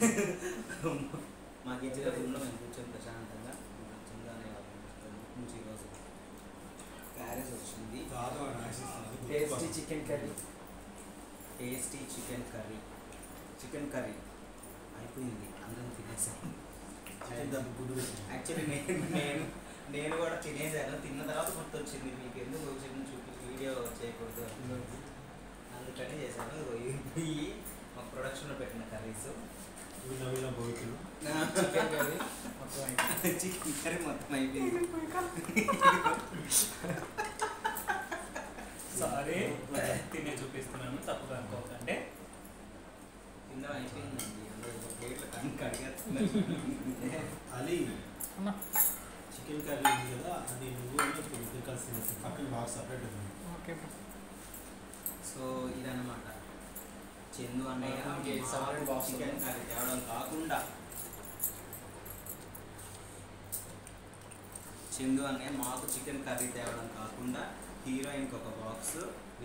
మాకు ఇచ్చిన రూమ్లో మేము కూర్చొని ప్రశాంతంగా చిన్నగానే నుంచి ఈరోజు క్యారేజ్ వచ్చింది tasty chicken curry tasty chicken curry chicken curry అయిపోయింది అందరం తినేసాం యాక్చువల్లీ నేను నేను నేను కూడా తినేసాను తిన్న తర్వాత గుర్తొచ్చింది మీకు ఎందుకు చిన్న చూపి వీడియో చేయకూడదు అని. అందుకని చేశాను ఇదిగో ఇవి మా ప్రొడక్షన్లో పెట్టిన కర్రీస్ చికెన్ కర్రీ మొత్తం అయిపోయింది. చికెన్ కర్రీ మొత్తం అయిపోయింది సారీ తినే చూపిస్తున్నాను తప్పుగా అనుకోకండి తినడం అయిపోయిందండి అందరూ ప్లేట్లు కనుక అడిగేస్తున్నారు అలీ అన్న. చికెన్ కర్రీ ఉంది కదా అది నువ్వు ఇద్దరు కలిసి తినేసి పక్కన బాగా సపరేట్ ఉంది ఓకే సో ఇదన్నమాట చందు అన్నయ్య మనకి separate box చికెన్ ఉంది. కర్రీ తేవడం కాకుండా చందు అన్నయ్య మాకు చికెన్ కర్రీ తేవడం కాకుండా హీరోయిన్కి ఒక బాక్స్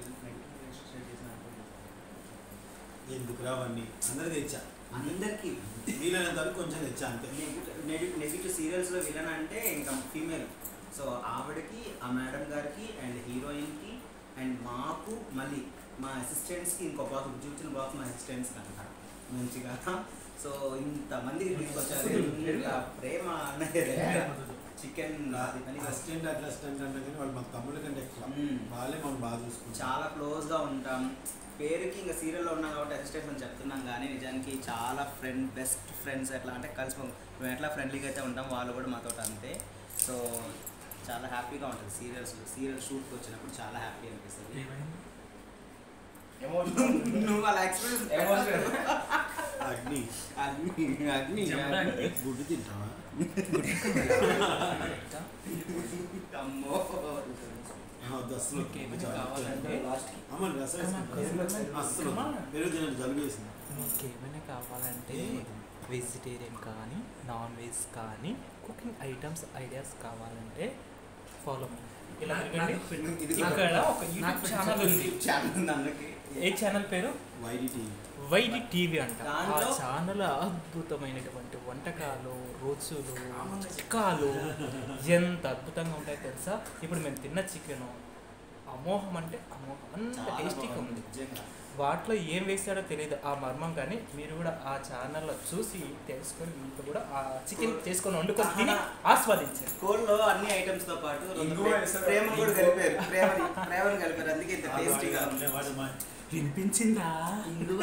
ఎందుకు రావన్నీ అందరు తెచ్చా అందరికీ వీలైనంత వరకు కొంచెం తెచ్చా అంతే నెగిటివ్ నెగిటివ్ సీరియల్స్లో విలన్ అంటే ఇంకా ఫీమేల్ సో ఆవిడకి ఆ మేడం గారికి అండ్ హీరోయిన్కి అండ్ మాకు మళ్ళీ మా అసిస్టెంట్స్కి ఇంకో బాక్స్ చూపించిన బాక్స్ మా అసిస్టెంట్స్ కనుక మంచిగా సో ఇంతమందికి తీసుకొచ్చారు ఇంకా ప్రేమ అన్నది చికెన్ అది పని అసిస్టెంట్ అట్లా అసిస్టెంట్ అంటే కానీ వాళ్ళు మాకు తమ్ముళ్ళ కంటే ఎక్కువ మ్మ్. వాళ్ళే మనం బాగా చూసుకుంటాం చాలా క్లోజ్గా ఉంటాం పేరుకి ఇంకా సీరియల్లో ఉన్నాం కాబట్టి అసిస్టెంట్స్ అని చెప్తున్నాం కానీ నిజానికి చాలా ఫ్రెండ్ బెస్ట్ ఫ్రెండ్స్ ఎట్లా అంటే కలిసి మేము ఎట్లా ఫ్రెండ్లీగా అయితే ఉంటాం వాళ్ళు కూడా మాతో అంతే సో చాలా హ్యాపీగా ఉంటుంది సీరియల్స్ సీరియల్ షూట్కి వచ్చినప్పుడు చాలా హ్యాపీ అనిపిస్తుంది ఎమోషనల్ నువ్వు అలా ఎక్స్పీరియన్స్ ఎమోషనల్ అగ్ని అగ్ని అగ్ని చెప్పడానికి. గుడ్డు తింటావా అమ్మో ఆ, వద్దు అస్సలు మీకు ఏమైనా కావాలంటే లాస్ట్కి అమ్మ రసం వేసుకుంటా. అస్సలు పెరుగు తినండి జలుబు చేసింది మీకు ఏమైనా కావాలంటే ఏమొద్దు. వెజిటేరియన్ కానీ నాన్ వెజ్ కానీ కుకింగ్ ఐటమ్స్ ఐడియాస్ కావాలంటే ఫాలో ఇలా నా- తిరగండి. ఇది ఇక్కడ ఒక యూట్యూబ్ ఛానల్ ఉంది ఛానల్ ఉంది అందుకే ఏ ఛానల్ పేరు వైడిటీ వైడి టీవీ అంట ఆ దాంట్లో- ఛానల్ అద్భుతమైనటువంటి వంటకాలు రుచులు చిట్కాలు ఎంత అద్భుతంగా ఉంటాయో తెలుసా ఇప్పుడు మేము తిన్న చికెన్ అమోహం అంటే అమోహం అంత చాలా టేస్టీగా బాగుంది ఉంది నిజంగా. వాటిలో ఏం వేస్తాడో తెలియదు ఆ మర్మం కానీ మీరు కూడా ఆ ఛానల్లో చూసి తెలుసుకొని మీకు కూడా ఆ చికెన్ చేసుకొని వండుకొని తిని ఆస్వాదించండి కోల్లో అన్ని ఐటమ్స్ తో పాటు రెండు ఇంగువ ప్రే- వేస్తారు. ప్రేమ కూడా కలిపారు ప్రేమని ప్రేమను కలిపారు అందుకే ఇంత టేస్టీగా ఉంది వాడు మా వినిపించిందా ఇంగువ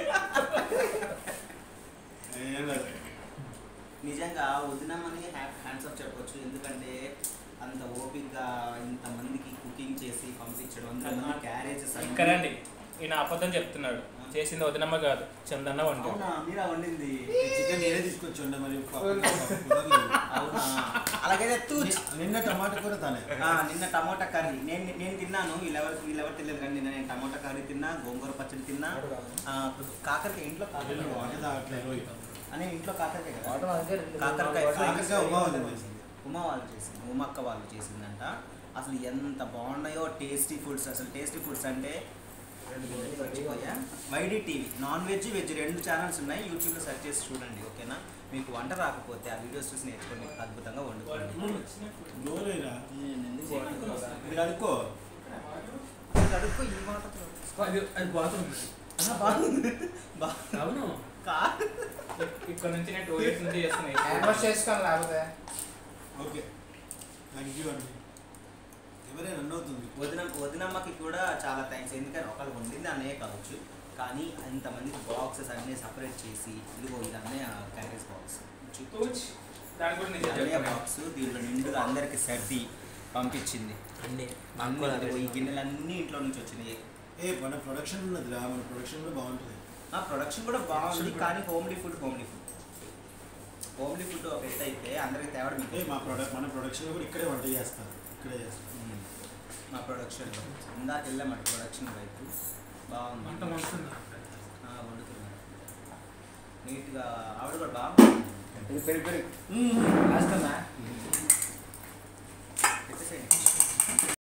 ఏం లేదు. నిజంగా వదినమని హ్యాండ్స్ ఆఫ్ చెప్పొచ్చు ఎందుకంటే అంత ఓపిక్గా ఇంతమందికి కుకింగ్ చేసి పంపించడం అంతమంది క్యారేజెస్ ఇక్కడండి ఈయన అబద్ధం చెప్తున్నాడు చేసింది వదినమ్మ కాదు చందన్న వంట అవునా మీరా వండింది ఈ చికెన్ నేనే తీసుకొచ్చి ఉండే మరి పాపం కుదరలేదు. అవునా అలాగైతే తూ నిన్న టమాటా కూర తానే ఆ, నిన్న టమోటా కర్రీ నేను నేను తిన్నాను వీళ్ళెవరు వీళ్ళెవరు తెలియదు కానీ నిన్న నేను టమోటా కర్రీ తిన్నా గోంగూర పచ్చడి తిన్నా ఆ, కాకరకాయ ఇంట్లో కాకరకాయ వాటర్ తాగట్లేదు రోజు. అని ఇంట్లో కాకరకాయ కదా వాటర్ దగ్గర రెండు కాకరకాయ వాటర్ కాకరకాయ ఉమా వాళ్ళు చేసింది. ఉమా వాళ్ళు చేసింది ఉమక్క వాళ్ళు చేసిందంట అసలు ఎంత బాగున్నాయో టేస్టీ ఫుడ్స్ అసలు టేస్టీ ఫుడ్స్ అంటే మర్చిపోయా YD TV non veg veg రెండు ఛానల్స్ ఉన్నాయి యూట్యూబ్లో సెర్చ్ చేసి చూడండి ఓకేనా మీకు వంట రాకపోతే ఆ వీడియోస్ చూసి నేర్చుకోండి అద్భుతంగా వండుకోండి నోరేరా నేను ఎందుకు బాగుంటుందా? ఇది కడుక్కో అసలు అడుక్కో ఈ మాటతో అది అది బాత్రూమ్ ఆ, బాగుంది బా అవును కాదు ఇక్కడ నుంచి నేను టూ ఇయర్స్ నుంచి చేస్తున్నాయి హ్యాండ్ వాష్ చేసుకోవాలి లేకపోతే ఓకే థ్యాంక్ యూ అండి ఎవరైనా రన్ అవుతుంది వదిన వదినమ్మకి కూడా చాలా థ్యాంక్స్ ఎందుకంటే ఒకళ్ళు వండింది అన్నయ్య కావచ్చు కానీ అంతమందికి బాక్సెస్ అన్నీ సపరేట్ చేసి ఇదిగో ఇది అన్నయ్య క్యారేజ్ బాక్స్ తూచ్. దాని గురించి నేను అన్నయ్య చెప్తాను. బాక్స్ దీంట్లో నిండుగా అందరికి సర్ది పంపించింది అండి అన్ని ఇదిగో ఈ గిన్నెలన్నీ ఇంట్లో నుంచి వచ్చినాయి ఏ మన ప్రొడక్షన్ ఉన్నది రా మన ప్రొడక్షన్ కూడా బాగుంటుంది ఆ ప్రొడక్షన్ కూడా బాగుంది కానీ homely food homely food homely food ఒక ఎత్తు అయితే అందరికి తేవడం ఏ మీకు మా ప్రొడక్ట్ మన ప్రొడక్షన్ కూడా ఇక్కడే వంట చేస్తారు ఇక్కడే చేస్తారు మ్మ్. మా ప్రొడక్షన్లో ఇందాక వెళ్ళామంట ప్రొడక్షన్ వైపు బాగుంది అంత మంచిది ఆ, వండుతున్నారు నీట్గా ఆవిడ కూడా బాగుంది ఇది పెరుగు పెరుగు లాస్ట్ అన్నా